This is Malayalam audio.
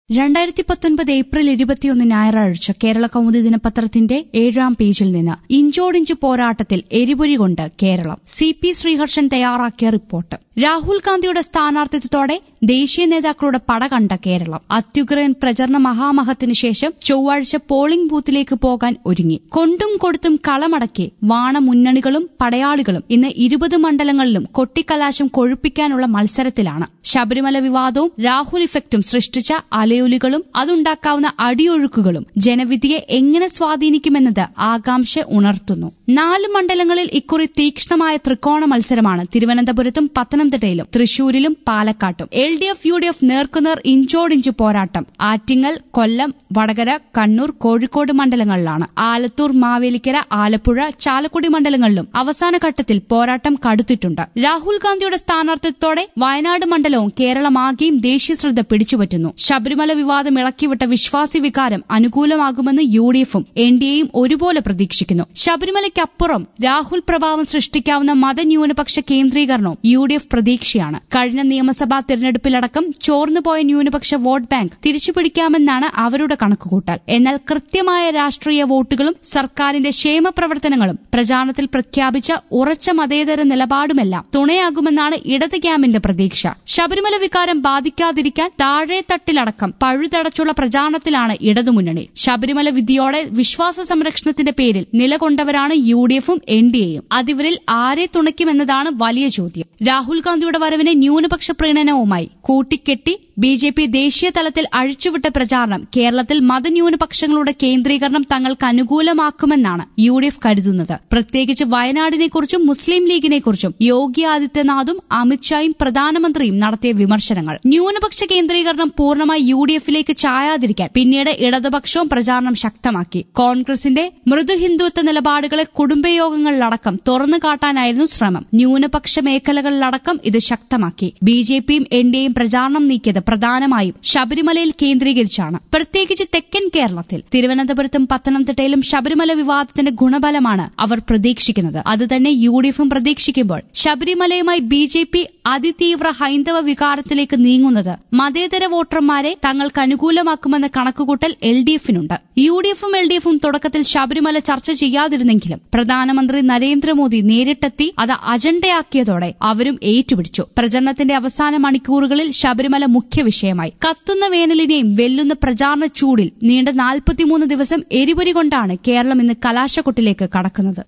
രണ്ടായിരത്തി പത്തൊൻപത് ഏപ്രിൽ ഇരുപത്തിയൊന്ന് ഞായറാഴ്ച കേരള കൗമുദി ദിനപത്രത്തിന്റെ ഏഴാം പേജിൽ നിന്ന് ഇഞ്ചോടിഞ്ച് പോരാട്ടത്തിൽ എരിപൊരി കൊണ്ട് കേരളം സി പി ശ്രീഹർഷൻ തയ്യാറാക്കിയ റിപ്പോർട്ട് രാഹുൽ ഗാന്ധിയുടെ സ്ഥാനാർത്ഥിത്വത്തോടെ ദേശീയ നേതാക്കളുടെ പട കണ്ട കേരളം അത്യുഗ്രൻ പ്രചരണ മഹാമഹത്തിന് ശേഷം ചൊവ്വാഴ്ച പോളിംഗ് ബൂത്തിലേക്ക് പോകാൻ ഒരുങ്ങി കൊണ്ടും കൊടുത്തും കളമടക്കി വാണ മുന്നണികളും പടയാളികളും ഇന്ന് ഇരുപത് മണ്ഡലങ്ങളിലും കൊട്ടിക്കലാശം കൊഴുപ്പിക്കാനുള്ള മത്സരത്തിലാണ് ശബരിമല വിവാദവും രാഹുൽ ഇഫക്റ്റും സൃഷ്ടിച്ച അലയൊലികളും അതുണ്ടാക്കാവുന്ന അടിയൊഴുക്കുകളും ജനവിധിയെ എങ്ങനെ സ്വാധീനിക്കുമെന്നത് ആകാംക്ഷ ഉണർത്തുന്നു നാല് മണ്ഡലങ്ങളിൽ ഇക്കുറി തീക്ഷ്ണമായ ത്രികോണ മത്സരമാണ് തിരുവനന്തപുരത്തും പത്തനംതിട്ടയിലും തൃശൂരിലും പാലക്കാട്ടും L D F U D F നേർക്കുനേർ ഇഞ്ചോടിഞ്ച് പോരാട്ടം ആറ്റിങ്ങൽ കൊല്ലം വടകര കണ്ണൂർ കോഴിക്കോട് മണ്ഡലങ്ങളിലാണ് ആലത്തൂർ മാവേലിക്കര ആലപ്പുഴ ചാലക്കുടി മണ്ഡലങ്ങളിലും അവസാന ഘട്ടത്തിൽ പോരാട്ടം കടുത്തിട്ടുണ്ട് രാഹുൽ ഗാന്ധിയുടെ സ്ഥാനാർത്ഥിത്വത്തോടെ വയനാട് മണ്ഡലവും കേരളമാകെയും ദേശീയ ശ്രദ്ധ പിടിച്ചുപറ്റുന്നു ശബരിമല വിവാദം ഇളക്കിവിട്ട വിശ്വാസി വികാരം അനുകൂലമാകുമെന്ന് യു ഡി എഫും എൻ ഡി എയും ഒരുപോലെ പ്രതീക്ഷിക്കുന്നു ശബരിമലയ്ക്കപ്പുറം രാഹുൽ പ്രഭാവം സൃഷ്ടിക്കാവുന്ന മതന്യൂനപക്ഷ കേന്ദ്രീകരണവും യു ഡി എഫ് പ്രതീക്ഷയാണ് കഴിഞ്ഞ നിയമസഭാ തിരഞ്ഞെടുപ്പിലടക്കം ചോർന്നുപോയ ന്യൂനപക്ഷ വോട്ട് ബാങ്ക് തിരിച്ചുപിടിക്കാമെന്നാണ് അവരുടെ കണക്കുകൂട്ടൽ എന്നാൽ കൃത്യമായ രാഷ്ട്രീയ വോട്ടുകളും സർക്കാരിന്റെ ക്ഷേമ പ്രവർത്തനങ്ങളും പ്രചാരണത്തിൽ പ്രഖ്യാപിച്ച ഉറച്ച മതേതര നിലപാടുമെല്ലാം തുണയാകുമെന്നാണ് ഇടത് ക്യാമ്പിന്റെ പ്രതീക്ഷ ശബരിമല വികാരം ബാധിക്കാതിരിക്കാൻ താഴെ തട്ടിലടക്കം പഴുതടച്ചുള്ള പ്രചാരണത്തിലാണ് ഇടതുമുന്നണി ശബരിമല വിധിയോടെ വിശ്വാസ സംരക്ഷണത്തിന്റെ പേരിൽ നിലകൊണ്ടവരാണ് യു ഡി എഫും എൻ ഡി എയും അതിവരിൽ ആരെ തുണയ്ക്കുമെന്നതാണ് വലിയ ചോദ്യം രാഹുൽ ഗാന്ധിയുടെ വരവിനെ ന്യൂനപക്ഷ പ്രീണനവുമായി കൂട്ടിക്കെട്ടി ബി ജെ പി ദേശീയ തലത്തിൽ അഴിച്ചുവിട്ട പ്രചാരണം കേരളത്തിൽ മതന്യൂനപക്ഷങ്ങളുടെ കേന്ദ്രീകരണം തങ്ങൾക്ക് അനുകൂലമാക്കുമെന്നാണ് യു ഡി എഫ് കരുതുന്നത് പ്രത്യേകിച്ച് വയനാടിനെക്കുറിച്ചും മുസ്ലിം ലീഗിനെക്കുറിച്ചും യോഗി ആദിത്യനാഥും അമിത്ഷായും പ്രധാനമന്ത്രിയും നടത്തിയ വിമർശനങ്ങൾ ന്യൂനപക്ഷ കേന്ദ്രീകരണം പൂർണ്ണമായി യു ഡി എഫിലേക്ക് ചായാതിരിക്കാൻ പിന്നീട് ഇടതുപക്ഷവും പ്രചാരണം ശക്തമാക്കി കോൺഗ്രസിന്റെ മൃദുഹിന്ദുത്വ നിലപാടുകളെ കുടുംബയോഗങ്ങളിലടക്കം തുറന്നു കാട്ടാനായിരുന്നു ശ്രമം ന്യൂനപക്ഷ മേഖലകളിലടക്കം ഇത് ശക്തമാക്കി ബി ജെ പിയും എൻ ഡി എയും പ്രചാരണം നീക്കിയത് പ്രധാനമായും ശബരിമലയിൽ കേന്ദ്രീകരിച്ചാണ് പ്രത്യേകിച്ച് തെക്കൻ കേരളത്തിൽ തിരുവനന്തപുരത്തും പത്തനംതിട്ടയിലും ശബരിമല വിവാദത്തിന്റെ ഗുണഫലമാണ് അവർ പ്രതീക്ഷിക്കുന്നത് അതുതന്നെ യു ഡി എഫും പ്രതീക്ഷിക്കുമ്പോൾ ശബരിമലയുമായി ബി ജെ പി അതിതീവ്ര ഹൈന്ദവ വികാരത്തിലേക്ക് നീങ്ങുന്നത് മതേതര വോട്ടർമാരെ തങ്ങൾക്ക് അനുകൂലമാക്കുമെന്ന കണക്കുകൂട്ടൽ എൽ ഡി എഫിനുണ്ട് യു ഡി എഫും എൽ ഡി എഫും തുടക്കത്തിൽ ശബരിമല ചർച്ച ചെയ്യാതിരുന്നെങ്കിലും പ്രധാനമന്ത്രി നരേന്ദ്രമോദി നേരിട്ടെത്തി അത് അജണ്ടയാക്കിയതോടെ അവരും ഏറ്റുപിടിച്ചു പ്രചരണത്തിന്റെ അവസാന മണിക്കൂറുകളിൽ ശബരിമല മുഖ്യ വിഷയമായി കത്തുന്ന വേനലിനെയും വെല്ലുന്ന പ്രചാരണ ചൂടിൽ നീണ്ട നാൽപ്പത്തിമൂന്ന് ദിവസം എരിപൊരി കൊണ്ടാണ് കേരളം ഇന്ന് കലാശക്കൊട്ടിലേക്ക് കടക്കുന്നത്